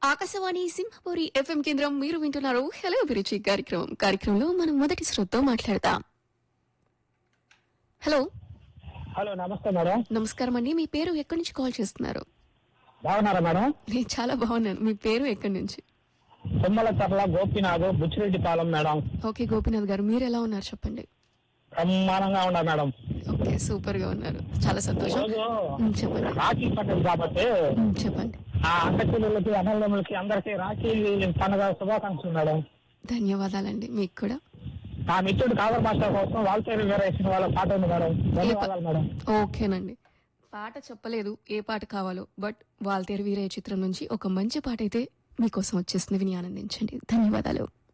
Akashvani Simhapuri FM కేంద్రం మీరు వింటున్నారు హలో అభిరుచి కార్యక్రమం కార్యక్రమంలో మనం మొదటి శ్రోతతో మాట్లాడతాం హలో హలో నమస్తే మేడం నమస్కారం అండి మీ పేరు ఎక్కడి నుంచి కాల్ చేస్తున్నారు బాగున్నారా మేడం నేను చాలా బాగున్నాను మీ పేరు ఎక్కడి నుంచి Thummalacherla Gopinath Buchireddypalem madam okay Gopinath garu మీరు ఎలా ఉన్నారు చెప్పండి బ్రహ్మాండంగా ఉన్నా మేడం ఓకే సూపర్ గా ఉన్నారు చాలా సంతోషం రోజు ఉమ్, చెప్పండి రాఖీ పండుగ కాబట్టి ఉమ్, చెప్పండి ఆ అక్కచెల్లెళ్ళకి అన్నదమ్ములకి అందరికి రాఖీ పండుగ శుభాకాంక్షలు మేడం ధన్యవాదాలండి మీకు కూడా ఆ మిత్రుడు కాదర్ మాస్టర్ కోసం వాల్తేరు వేరేసిన వాళ్ళ పాట ఉంది మేడం ధన్యవాదాలు మేడం ఓకేనండి పాట చెప్పలేదు ఏ పాట కావాలో బట్ వాల్తేరు వీరయ్య చిత్రం నుంచి ఒక మంచి పాట అయితే మీకోసం వచ్చేసింది విని ఆనందించండి ధన్యవాదాలు